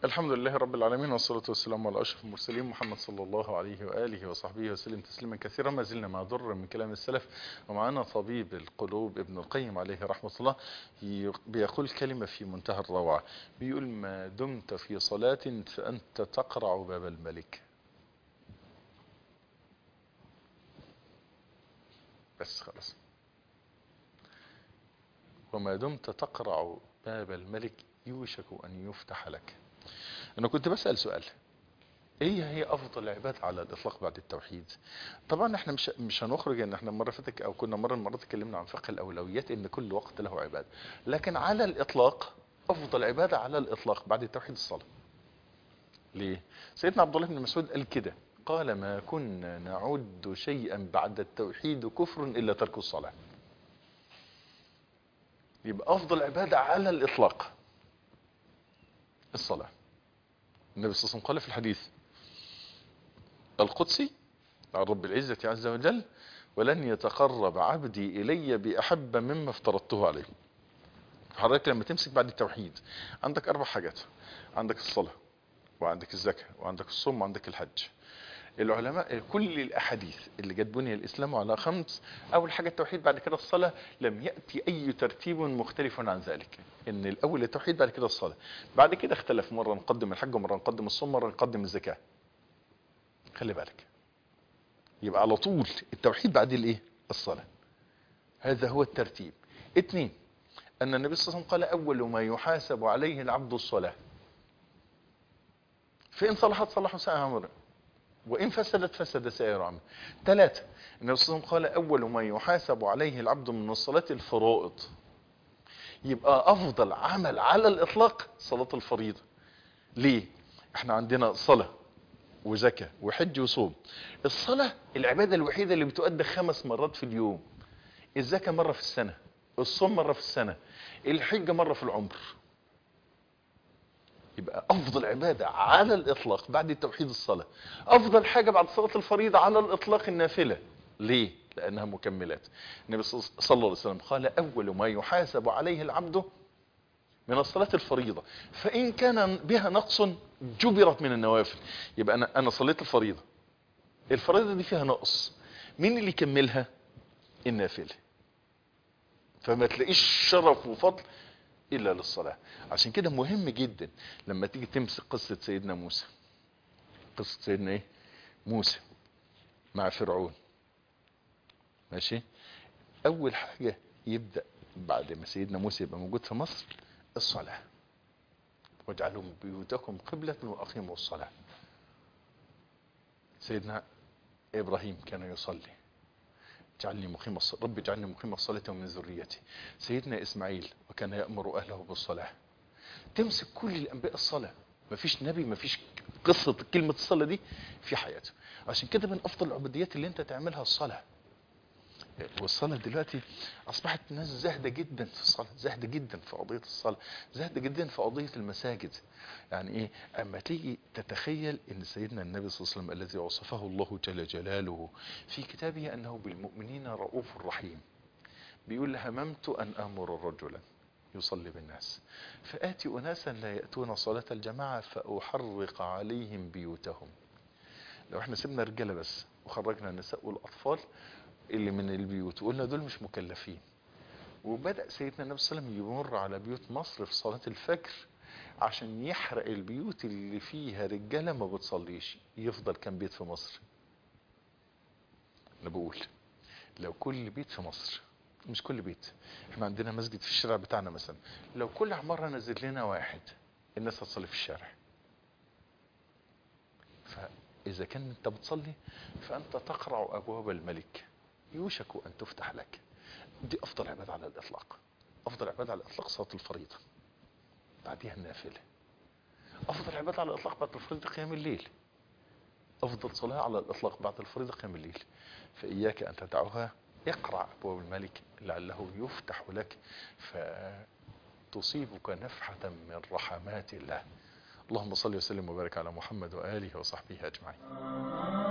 الحمد لله رب العالمين والصلاة والسلام على أشرف المرسلين محمد صلى الله عليه وآله وصحبه وسلم تسليما كثيرا ما زلنا مع ضر من كلام السلف ومعنا طبيب القلوب ابن القيم عليه رحمة الله بيقول كلمة في منتهى الروعة بيقول ما دمت في صلاة فأنت تقرع باب الملك بس خلاص وما دمت تقرع باب الملك يوشك أن يفتح لك أنا كنت بسأل سؤال ايه هي افضل العبادة على الاطلاق بعد التوحيد طبعا احنا مش مش هنخرج ان احنا مره فاتت او كنا مره المرات اتكلمنا عن فقه الاولويات ان كل وقت له عباده لكن على الاطلاق افضل عباده على الاطلاق بعد التوحيد الصلاه ليه سيدنا عبد الله بن مسعود قال كده قال ما كنا نعد شيئا بعد التوحيد كفر الا ترك الصلاه يبقى افضل عباده على الاطلاق الصلاه النبي صلى الله عليه وسلم قال في الحديث القدسي عن رب العزة عز وجل ولن يتقرب عبدي إلي بأحب مما افترضته عليه حضرتك لما تمسك بعد التوحيد عندك أربع حاجات عندك الصلاة وعندك الزكاة وعندك الصوم وعندك الحج العلماء كل الأحاديث اللي جت بني الإسلام على خمس أول حاجة التوحيد بعد كده الصلاة لم يأتي أي ترتيب مختلف عن ذلك إن الأول التوحيد بعد كده الصلاة بعد كده اختلف مرة نقدم الحج ومرة نقدم الصوم مرة نقدم الزكاة خلي بالك يبقى على طول التوحيد بعد الايه الصلاة هذا هو الترتيب اثنين أن النبي صلى الله عليه وسلم قال أول ما يحاسب عليه العبد الصلاة فإن صلحت صلح سائر أمره وإن فسدت فسد سائر عمله ثلاثة النبي صلى الله عليه وسلم قال أول ما يحاسب عليه العبد من الصلاة الفرائض يبقى أفضل عمل على الإطلاق صلاة الفريضة ليه؟ احنا عندنا صلاة وزكاة وحج وصوم الصلاة العبادة الوحيدة اللي بتؤدى خمس مرات في اليوم الزكاة مرة في السنة الصوم مرة في السنة الحج مرة في العمر يبقى افضل عبادة على الاطلاق بعد التوحيد الصلاة افضل حاجة بعد صلاة الفريضة على الاطلاق النافلة ليه لانها مكملات النبي صلى الله عليه وسلم قال اول ما يحاسب عليه العبد من الصلاة الفريضة فان كان بها نقص جبرت من النوافل يبقى انا انا صليت الفريضة الفريضة دي فيها نقص مين اللي يكملها النافلة فما تلاقيش شرف وفضل الا للصلاة عشان كده مهم جدا لما تيجي تمسك قصة سيدنا موسى قصة سيدنا ايه موسى مع فرعون ماشي اول حاجة يبدأ بعد ما سيدنا موسى يبقى موجود في مصر الصلاة واجعلوا بيوتكم قبلة واقيموا الصلاة سيدنا ابراهيم كان يصلي اجعلني مقيم الصلاة رب اجعلني مقيم الصلاة ومن ذريتي سيدنا إسماعيل وكان يأمر أهله بالصلاة تمسك كل الأنبياء الصلاة مفيش نبي مفيش قصة كلمة الصلاة دي في حياته عشان كده من أفضل العبوديات اللي أنت تعملها الصلاة والصلاة دلوقتي أصبحت الناس زاهدة جدا في الصلاة زاهدة جدا في قضية الصلاة زاهدة جدا في قضية المساجد يعني إيه أما تيجي تتخيل أن سيدنا النبي صلى الله عليه وسلم الذي وصفه الله جل جلاله في كتابه أنه بالمؤمنين رؤوف رحيم بيقول هممت أن أمر رجلا يصلي بالناس فآتي أناسا لا يأتون صلاة الجماعة فأحرق عليهم بيوتهم لو احنا سيبنا رجالة بس وخرجنا النساء والأطفال اللي من البيوت وقلنا دول مش مكلفين وبدأ سيدنا النبي صلى الله عليه وسلم يمر على بيوت مصر في صلاة الفجر عشان يحرق البيوت اللي فيها رجالة ما بتصليش يفضل كام بيت في مصر انا بقول لو كل بيت في مصر مش كل بيت احنا عندنا مسجد في الشارع بتاعنا مثلا لو كل عمارة نزل لنا واحد الناس هتصلي في الشارع فإذا كان انت بتصلي فأنت تقرع أبواب الملك يوشك أن تفتح لك دي أفضل عبادة على الإطلاق أفضل عبادة على الإطلاق صلاة الفريضة بعدها النافلة أفضل عبادة على الإطلاق بعد الفريضة قيام الليل أفضل صلاة على الإطلاق بعد الفريضة قيام الليل فإياك أن تدعوها اقرع أبواب الملك لعله يفتح لك فتصيبك نفحة من رحمات الله اللهم صل وسلم وبارك على محمد وآله وصحبه أجمعين